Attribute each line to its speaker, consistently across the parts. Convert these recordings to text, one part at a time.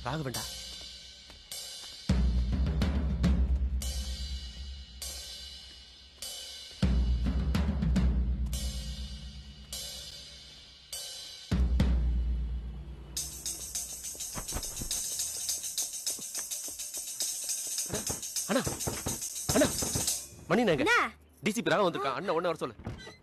Speaker 1: ராகவன்டா அண்ணா அண்ணா மணி நாங்க
Speaker 2: என்ன
Speaker 1: டிசிபி ராக வந்திருக்கான் அண்ணா ஒண்ணு வர சொல்லு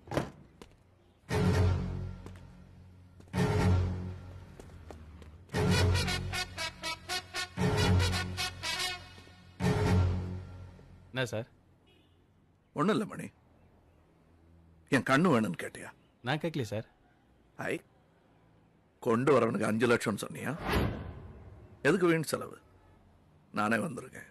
Speaker 3: என்ன சார்
Speaker 4: ஒன்றும் இல்லை மணி என் கண்ணு வேணும்னு கேட்டியா
Speaker 3: நான் கேட்கல சார்
Speaker 4: ஐ கொண்டு வரவனுக்கு அஞ்சு லட்சம் சொன்னியா எதுக்கு வீண் செலவு நானே வந்திருக்கேன்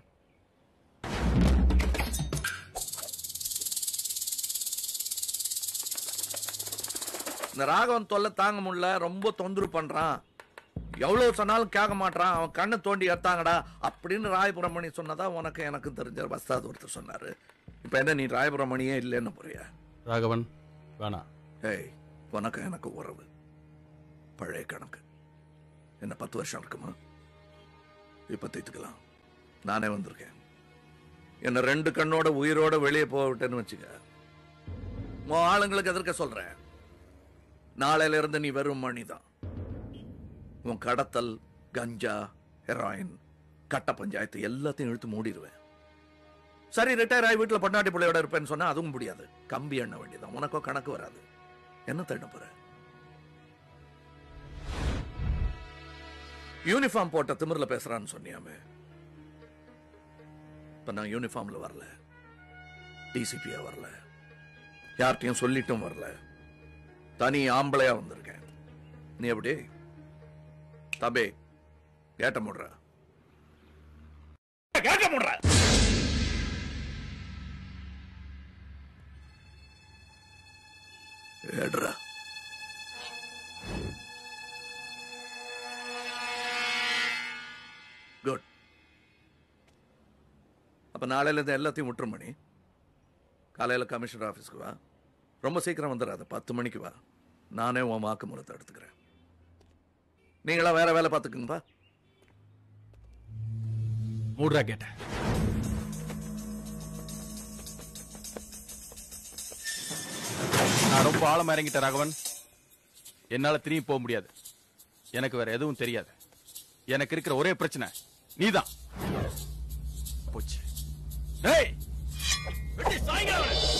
Speaker 4: இந்த ராகவன் தொல்லை தாங்க முடியல ரொம்ப தொந்தரவு பண்றான் எவ்வளவு சொன்னாலும் கேட்க மாட்றான் அவன் கண்ணை தோண்டி எடுத்தாங்கடா அப்படின்னு ராயபுரம் மணி சொன்னதா உனக்கு எனக்கு தெரிஞ்ச வஸ்தாது ஒருத்தர் சொன்னாரு இப்ப என்ன நீ ராயபுரம் மணியே இல்லைன்னு போறியா
Speaker 3: ராகவன் வேணாம்
Speaker 4: ஏய் உனக்கு எனக்கு உறவு பழைய கணக்கு என்ன பத்து வருஷம் இருக்குமா இப்ப தீர்த்துக்கலாம் நானே வந்திருக்கேன் என்ன ரெண்டு கண்ணோட உயிரோட வெளியே போக விட்டேன்னு வச்சுக்க உன் ஆளுங்களுக்கு எதிர்க்க சொல்றேன் நாளையில இருந்து நீ வெறும் மணிதான் உன் கடத்தல் கஞ்சா ஹெராயின் கட்ட பஞ்சாயத்து எல்லாத்தையும் இழுத்து மூடிடுவேன் சரி ரிட்டையர் ஆகி வீட்டுல பொண்டாட்டி பிள்ளையோட இருப்பேன்னு சொன்னா அதுவும் முடியாது கம்பி எண்ண வேண்டியதான் உனக்கோ கணக்கு வராது என்ன தேட போற யூனிஃபார்ம் போட்ட திமிர்ல பேசுறான்னு சொன்னியாமே இப்ப நான் யூனிஃபார்ம்ல வரல டிசிபியா வரல யார்கிட்டயும் சொல்லிட்டும் வரல தனி ஆம்பளையா வந்திருக்கேன் நீ எப்படி தபே கேட்ட முடுற கேட்ட முடுற ஏடுறா குட் அப்ப நாளையில இருந்து எல்லாத்தையும் விட்டுரு மணி காலையில கமிஷனர் ஆபீஸ்க்கு வா ரொம்ப சீக்கிரம் வந்துடாத பத்து மணிக்கு வா நானே உன் வாக்குமூலத்தை எடுத்துக்கிறேன் நீங்களா வேற வேலை பார்த்துக்குங்கப்பா
Speaker 3: மூடுறா கேட்டேன் நான் ரொம்ப ஆழமா இறங்கிட்டேன் ராகவன் என்னால திரும்பி போக முடியாது எனக்கு வேற எதுவும் தெரியாது எனக்கு இருக்கிற ஒரே பிரச்சனை நீதான் போச்சு ஏய் வெட்டி சாய்ங்க அவனை.